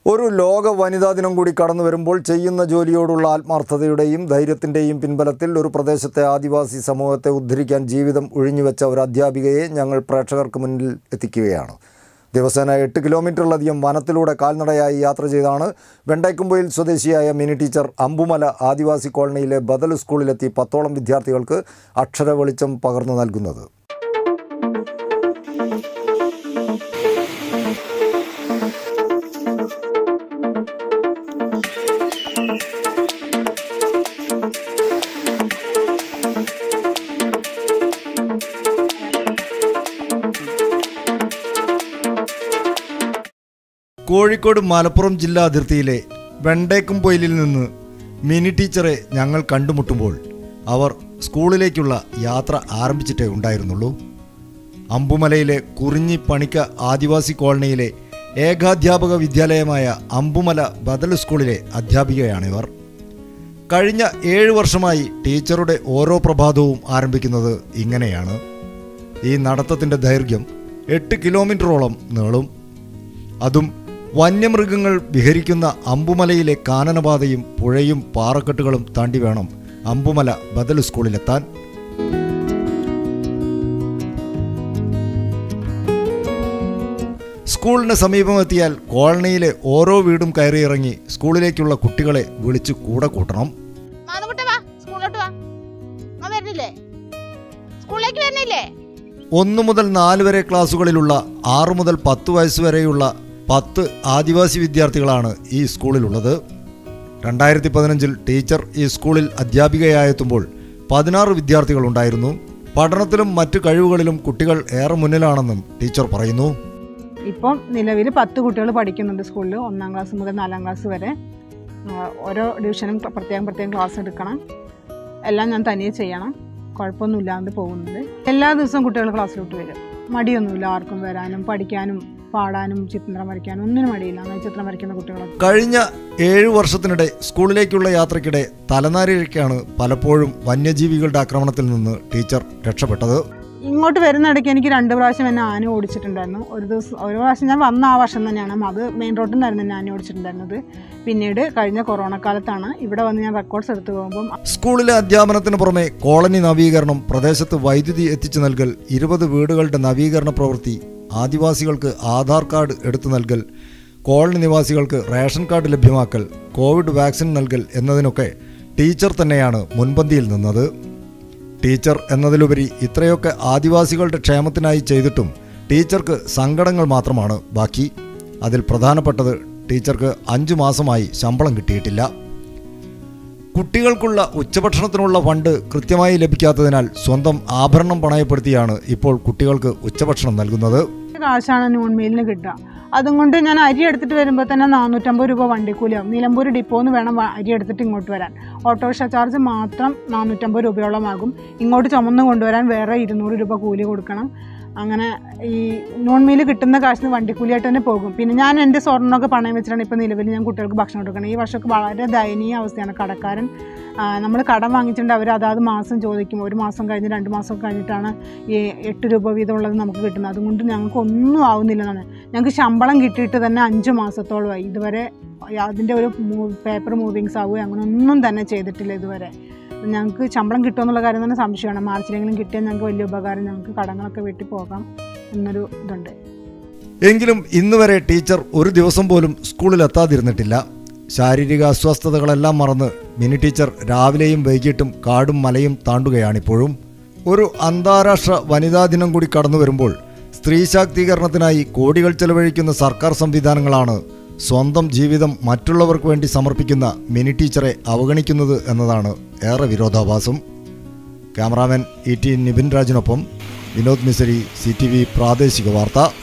ഒരു ലോക വനിതാ ദിനം കൂടി കടന്നു വരുമ്പോൾ ചെയ്യുന്ന ജോലിയോടുള്ള ആത്മാർത്ഥതയുടെയും ധൈര്യത്തിൻ്റെയും പിൻബലത്തിൽ ഒരു പ്രദേശത്തെ ആദിവാസി സമൂഹത്തെ ഉദ്ധരിക്കാൻ ജീവിതം ഒഴിഞ്ഞുവെച്ച ഒരു അധ്യാപികയെ ഞങ്ങൾ പ്രേക്ഷകർക്ക് മുന്നിൽ എത്തിക്കുകയാണ് ദിവസേന എട്ട് കിലോമീറ്ററിലധികം വനത്തിലൂടെ കാൽനടയായി യാത്ര ചെയ്താണ് വെണ്ടൈക്കുമ്പൊയിൽ സ്വദേശിയായ മിനി ടീച്ചർ അമ്പുമല ആദിവാസി കോളനിയിലെ ബദൽ സ്കൂളിലെത്തി പത്തോളം വിദ്യാർത്ഥികൾക്ക് അക്ഷര വെളിച്ചം പകർന്നു നൽകുന്നത് കോഴിക്കോട് മലപ്പുറം ജില്ലാ അതിർത്തിയിലെ വെണ്ടേക്കുംപൊയിലിൽ നിന്ന് മിനി ടീച്ചറെ ഞങ്ങൾ കണ്ടുമുട്ടുമ്പോൾ അവർ സ്കൂളിലേക്കുള്ള യാത്ര ആരംഭിച്ചിട്ടേ ഉണ്ടായിരുന്നുള്ളൂ അമ്പുമലയിലെ കുറിഞ്ഞി പണിക്ക ആദിവാസി കോളനിയിലെ ഏകാധ്യാപക വിദ്യാലയമായ അമ്പുമല ബദൽ സ്കൂളിലെ അധ്യാപികയാണിവർ കഴിഞ്ഞ ഏഴ് വർഷമായി ടീച്ചറുടെ ഓരോ പ്രഭാതവും ആരംഭിക്കുന്നത് ഇങ്ങനെയാണ് ഈ നടത്തത്തിൻ്റെ ദൈർഘ്യം എട്ട് കിലോമീറ്ററോളം നീളും അതും വന്യമൃഗങ്ങൾ വിഹരിക്കുന്ന അമ്പുമലയിലെ കാനനപാതയും പുഴയും പാറക്കെട്ടുകളും താണ്ടി വേണം അമ്പുമല ബദൽ സ്കൂളിലെത്താൻ സ്കൂളിന് സമീപമെത്തിയാൽ കോളനിയിലെ ഓരോ വീടും കയറിയിറങ്ങി സ്കൂളിലേക്കുള്ള കുട്ടികളെ വിളിച്ച് കൂടെ കൂട്ടണം മാതമുട്ട വാ സ്കൂളിലോട്ട് വാ അമ്മ വരുന്നില്ലേ സ്കൂളിലേക്ക് വരുന്നില്ലേ ഒന്നു മുതൽ നാല് വരെ ക്ലാസ്സുകളിലുള്ള ആറ് മുതൽ പത്ത് വയസ്സ് വരെയുള്ള പത്ത് ആദിവാസി വിദ്യാർത്ഥികളാണ് ഈ സ്കൂളിലുള്ളത് രണ്ടായിരത്തി പതിനഞ്ചിൽ ടീച്ചർ ഈ സ്കൂളിൽ അധ്യാപികയായെത്തുമ്പോൾ പതിനാറ് വിദ്യാർത്ഥികളുണ്ടായിരുന്നു പഠനത്തിലും മറ്റു കഴിവുകളിലും കുട്ടികൾ ഏറെ മുന്നിലാണെന്നും ടീച്ചർ പറയുന്നു ഇപ്പം നിലവിൽ പത്ത് കുട്ടികൾ പഠിക്കുന്നുണ്ട് സ്കൂളിൽ ഒന്നാം ക്ലാസ് മുതൽ നാലാം ക്ലാസ് വരെ ആ, ഓരോ ഡിവിഷനും പ്രത്യേകം പ്രത്യേകം ക്ലാസ് എടുക്കണം എല്ലാം ഞാൻ തനിയെ ചെയ്യണം കുഴപ്പമൊന്നുമില്ലാണ്ട് പോകുന്നുണ്ട് എല്ലാ ദിവസവും കുട്ടികൾ ക്ലാസ്സിലോട്ട് വരും മടിയൊന്നുമില്ല ആർക്കും വരാനും പഠിക്കാനും പാടാനും ചിത്രം വരയ്ക്കാനും ഒന്നിനും മടിയില്ല അങ്ങനെ ചിത്രം വരയ്ക്കുന്ന കുട്ടികളൊക്കെ കഴിഞ്ഞ ഏഴു വർഷത്തിനിടെ സ്കൂളിലേക്കുള്ള യാത്രയ്ക്കിടെ തലനാരിഴയ്ക്കാണ് പലപ്പോഴും വന്യജീവികളുടെ ആക്രമണത്തിൽ നിന്ന് ടീച്ചർ രക്ഷപ്പെട്ടത് ഇങ്ങോട്ട് വരുന്നിടയ്ക്ക് എനിക്ക് രണ്ട് പ്രാവശ്യം എന്നെ ആന ഓടിച്ചിട്ടുണ്ടായിരുന്നു ഒരു ദിവസം ഒരു പ്രാവശ്യം ഞാൻ വന്ന ആ വർഷം തന്നെയാണ് അത് മെയിൻ റോഡിൽ നിന്നായിരുന്നു എന്നെ ആന ഓടിച്ചിട്ടുണ്ടായിരുന്നത് പിന്നീട് കഴിഞ്ഞ കൊറോണ കാലത്താണ് ഇവിടെ വന്ന് ഞാൻ റെക്കോർഡ്സ് എടുത്ത് പോകുമ്പം സ്കൂളിലെ അധ്യാപനത്തിന് പുറമെ കോളനി നവീകരണം പ്രദേശത്ത് വൈദ്യുതി എത്തിച്ചു നൽകൽ ഇരുപത് വീടുകളുടെ നവീകരണ പ്രവൃത്തി ആദിവാസികൾക്ക് ആധാർ കാർഡ് എടുത്തു നൽകൽ കോളനി നിവാസികൾക്ക് റേഷൻ കാർഡ് ലഭ്യമാക്കൽ കോവിഡ് വാക്സിൻ നൽകൽ എന്നതിനൊക്കെ ടീച്ചർ തന്നെയാണ് മുൻപന്തിയിൽ നിന്നത് ടീച്ചർ എന്നതിലുപരി ഇത്രയൊക്കെ ആദിവാസികളുടെ ക്ഷേമത്തിനായി ചെയ്തിട്ടും ടീച്ചർക്ക് സങ്കടങ്ങൾ മാത്രമാണ് ബാക്കി അതിൽ പ്രധാനപ്പെട്ടത് ടീച്ചർക്ക് അഞ്ചു മാസമായി ശമ്പളം കിട്ടിയിട്ടില്ല കുട്ടികൾക്കുള്ള ഉച്ചഭക്ഷണത്തിനുള്ള ഫണ്ട് കൃത്യമായി ലഭിക്കാത്തതിനാൽ സ്വന്തം ആഭരണം പണയപ്പെടുത്തിയാണ് ഇപ്പോൾ കുട്ടികൾക്ക് ഉച്ചഭക്ഷണം നൽകുന്നത് കാശാണ് നോൺ മെയിലിന് കിട്ടുക അതും കൊണ്ട് ഞാൻ അരി എടുത്തിട്ട് വരുമ്പോൾ തന്നെ നാനൂറ്റമ്പത് രൂപ വണ്ടിക്കൂലിയാവും നിലമ്പൂർ ഡിപ്പോന്ന് വേണം വ- അരി എടുത്തിട്ട് ഇങ്ങോട്ട് വരാൻ ഓട്ടോറിക്ഷ ചാർജ് മാത്രം നാനൂറ്റമ്പത് രൂപയോളമാകും ഇങ്ങോട്ട് ചുമന്ന് കൊണ്ടുവരാൻ വേറെ ഇരുന്നൂറ് രൂപ കൂലി കൊടുക്കണം അങ്ങനെ ഈ നോൺ മീൽ കിട്ടുന്ന കാശിന് വണ്ടിക്കൂലിയായിട്ട് തന്നെ പോകും പിന്നെ ഞാൻ എൻ്റെ സ്വർണ്ണമൊക്കെ പണയം വെച്ചിട്ടാണ് ഇപ്പോൾ നിലവിൽ ഞാൻ കുട്ടികൾക്ക് ഭക്ഷണം കൊടുക്കണം ഈ വർഷമൊക്കെ വളരെ ദയനീയ അവസ്ഥയാണ് കടക്കാരൻ നമ്മൾ കടം വാങ്ങിച്ചിട്ടുണ്ട് അവർ അതാത് മാസം ചോദിക്കും ഒരു മാസം കഴിഞ്ഞ് രണ്ട് മാസം കഴിഞ്ഞിട്ടാണ് ഈ എട്ട് രൂപ വീതം ഉള്ളത് നമുക്ക് കിട്ടുന്നത് അതുകൊണ്ട് ഞങ്ങൾക്ക് ഒന്നും ആവുന്നില്ല എന്നാണ് ഞങ്ങൾക്ക് ശമ്പളം കിട്ടിയിട്ട് തന്നെ അഞ്ച് മാസത്തോളമായി ഇതുവരെ അതിൻ്റെ ഒരു പേപ്പർ മൂവിങ്സ് ആവുകയോ അങ്ങനെ ഒന്നും തന്നെ ചെയ്തിട്ടില്ല ഇതുവരെ ഞങ്ങൾക്ക് ശമ്പളം കിട്ടുമെന്നുള്ള കാര്യം തന്നെ സംശയമാണ് മാർച്ചിലെങ്കിലും കിട്ടിയാൽ ഞങ്ങൾക്ക് വലിയ ഉപകാരം ഞങ്ങൾക്ക് കടങ്ങളൊക്കെ വീട്ടിൽ പോകാം എന്നൊരു ഇതുണ്ട് എങ്കിലും ഇന്നുവരെ ടീച്ചർ ഒരു ദിവസം പോലും സ്കൂളിൽ എത്താതിരുന്നിട്ടില്ല ശാരീരിക അസ്വസ്ഥതകളെല്ലാം മറന്ന് മിനി ടീച്ചർ രാവിലെയും വൈകിട്ടും കാടും മലയും താണ്ടുകയാണിപ്പോഴും ഒരു അന്താരാഷ്ട്ര വനിതാ ദിനം കൂടി കടന്നു വരുമ്പോൾ സ്ത്രീ ശാക്തീകരണത്തിനായി കോടികൾ ചെലവഴിക്കുന്ന സർക്കാർ സംവിധാനങ്ങളാണ് സ്വന്തം ജീവിതം മറ്റുള്ളവർക്ക് വേണ്ടി സമർപ്പിക്കുന്ന മിനി ടീച്ചറെ അവഗണിക്കുന്നത് എന്നതാണ് ഏറെ വിരോധാഭാസം ക്യാമറാമാൻ ഇ ടി നിബിൻ രാജിനൊപ്പം Vinod Misari C T V പ്രാദേശിക വാർത്ത